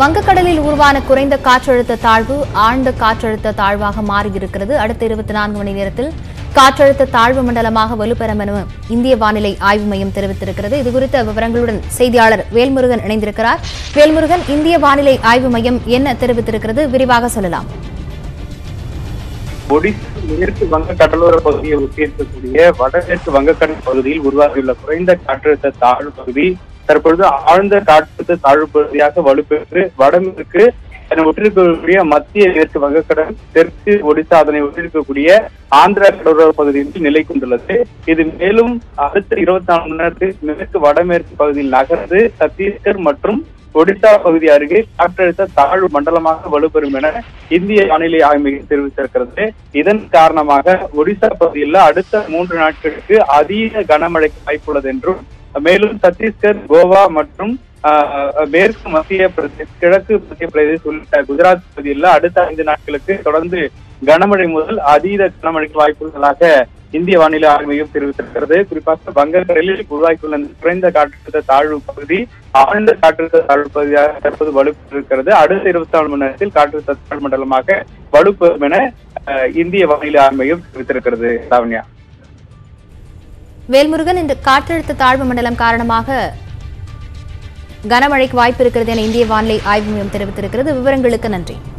வங்கக்கடலில் உருவான குறைந்த காற்றழுத்த தாழ்வு ஆழ்ந்த காற்றழுத்த தாழ்வாக மாறியிருக்கிறது அடுத்த இருபத்தி நான்கு மணி நேரத்தில் காற்றழுத்த தாழ்வு மண்டலமாக வலுப்பெறும் என இந்திய வானிலை ஆய்வு மையம் தெரிவித்திருக்கிறது இதுகுறித்த விவரங்களுடன் செய்தியாளர் வேல்முருகன் இணைந்திருக்கிறார் வேல்முருகன் இந்திய வானிலை ஆய்வு மையம் என்ன தெரிவித்திருக்கிறது விரிவாக சொல்லலாம் ஒடிசா மேற்கு வங்க கடலோர பகுதியை ஒட்டி இருக்கக்கூடிய வடமேற்கு வங்கக்கடல் பகுதியில் உருவாகியுள்ள குறைந்த காற்றழுத்த தாழ்வு பகுதி தற்பொழுது ஆழ்ந்த காற்றழுத்த தாழ்வு பகுதியாக வலுப்பெற்று வடமேற்கு அதனை ஒட்டிருக்கக்கூடிய மத்திய மேற்கு வங்கக்கடல் தெற்கு ஒடிசா அதனை ஒட்டிருக்கக்கூடிய ஆந்திரா கடலோர பகுதியில் நிலை கொண்டுள்ளது இது மேலும் அடுத்த இருபத்தி நாலு மணி நேரத்தில் மேற்கு வடமேற்கு பகுதியில் நகர்ந்து சத்தீஸ்கர் மற்றும் ஒடிசா பகுதி அருகே காற்றழுத்த தாழ்வு மண்டலமாக வலுப்பெறும் என இந்திய வானிலை ஆய்வு மையம் தெரிவித்திருக்கிறது இதன் காரணமாக ஒடிசா பகுதியில் அடுத்த மூன்று நாட்களுக்கு அதீத கனமழைக்கு வாய்ப்புள்ளது என்றும் மேலும் சத்தீஸ்கர் கோவா மற்றும் ஆஹ், மேற்கு மத்திய பிரதேச கிழக்கு மத்திய பிரதேச் உள்ளிட்ட குஜராத் பகுதியில் அடுத்த ஐந்து நாட்களுக்கு தொடர்ந்து கனமழை முதல் அதீத கனமழைக்கு வாய்ப்புள்ளதாக இந்திய வானிலை ஆய்வு மையம் தெரிவித்திருக்கிறது குறிப்பாக வங்கக்கடலில் உருவாக்கியுள்ள இந்த குறைந்த காற்றழுத்த தாழ்வு பகுதி ஆழ்ந்த காற்றழுத்த தாழ்வு பகுதியாக தற்போது வலுப்பெற்றிருக்கிறது அடுத்த இருபத்தி நாலு மணி நேரத்தில் காற்றழுத்த தாழ்வு மண்டலமாக வலுப்பெறும் என அஹ், இந்திய வானிலை ஆய்வு மையம் தெரிவித்திருக்கிறது லாவண்யா வேல்முருகன் இந்த காற்றழுத்த தாழ்வு மண்டலம் காரணமாக கனமழைக்கு வாய்ப்பு இருக்கிறது என இந்திய வானிலை ஆய்வு மையம் தெரிவித்திருக்கிறது விவரங்களுக்கு நன்றி